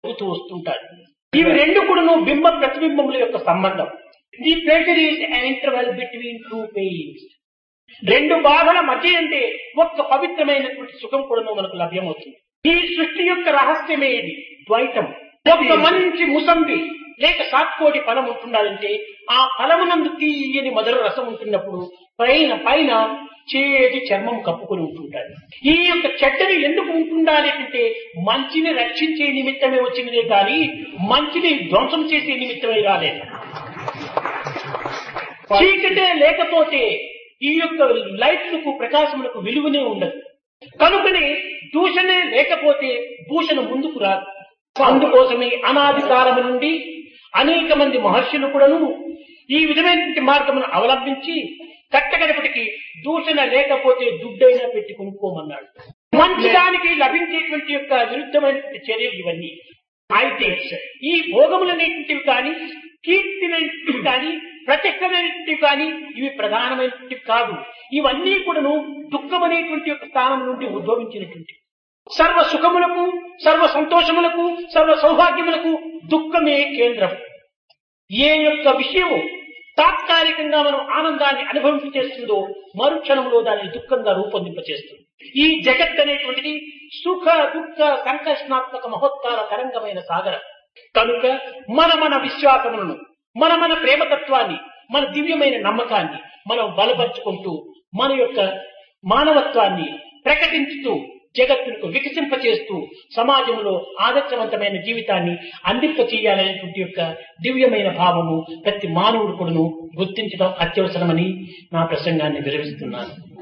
అవుతూ వస్తుంటారు ఇవి రెండు కూడాను బింబ ప్రతిబింబముల యొక్క సంబంధం the pressure is an interval between two pains రెండు బాధల మధ్య అంటే ఒక్క పవిత్రమైనటువంటి సుఖం కూడాను మనకు లభ్యమవుతుంది ఈ సృష్టి యొక్క రహస్యమే ఇది ద్వైతం ఒక మంచి ముసంబి లేక సాత్కోటి ఫలం ఉంటుండాలంటే ఆ ఫలమునందు తీయని మధుర రసం ఉంటున్నప్పుడు పైన పైన చేతి చర్మం కప్పుకొని ఉంటుంటాడు ఈ యొక్క చెడ్డని ఎందుకు ఉంటుండాలి అంటే మంచిని రక్షించే నిమిత్తమే వచ్చినదే కానీ మంచిని ధ్వంసం చేసే నిమిత్తమే రాలేదు చీకటే లేకపోతే ఈ యొక్క లైట్లకు ప్రకాశములకు విలువనే ఉండదు కనుకనే దూషణే లేకపోతే భూషణ ముందుకు రాదు అందుకోసమే అనాది కాలము నుండి అనేక మంది మహర్షులు కూడాను ఈ విధమైనటువంటి మార్గమును అవలంబించి కట్టగడపటికి దూషణ లేకపోతే దుడ్డైనా పెట్టి కొనుక్కోమన్నాడు మంచిదానికి లభించేటువంటి యొక్క విరుద్ధమైనటువంటి చర్యలు ఇవన్నీ అయితే ఈ భోగములనేటువంటివి కానీ కీర్తిమైనటువంటివి కానీ ప్రత్యక్షమైనటువంటివి కానీ ఇవి ప్రధానమైనటువంటివి కాదు ఇవన్నీ కూడాను దుఃఖం అనేటువంటి యొక్క స్థానం నుండి ఉద్భవించినటువంటి సర్వ సుఖములకు సర్వ సంతోషములకు సర్వ సౌభాగ్యములకు దుఃఖమే కేంద్రం ఏ యొక్క విషయము తాత్కాలికంగా మనం ఆనందాన్ని అనుభవింపచేస్తుందో మరుక్షణంలో దాన్ని దుఃఖంగా రూపొందింపచేస్తుంది ఈ జగత్ అనేటువంటిది సుఖ దుఃఖ సంకర్షణాత్మక మహోత్కార తరంగమైన సాగరం కనుక మన మన విశ్వాసములను మన మన ప్రేమతత్వాన్ని మన దివ్యమైన నమ్మకాన్ని మనం బలపరుచుకుంటూ మన యొక్క మానవత్వాన్ని ప్రకటించుతూ జగత్తుకు వికసింపచేస్తూ సమాజంలో ఆదర్శవంతమైన జీవితాన్ని అందింప చేయాలనేటువంటి యొక్క దివ్యమైన భావము ప్రతి మానవుడు కూడాను గుర్తించడం అత్యవసరమని నా ప్రసంగాన్ని విరమిస్తున్నాను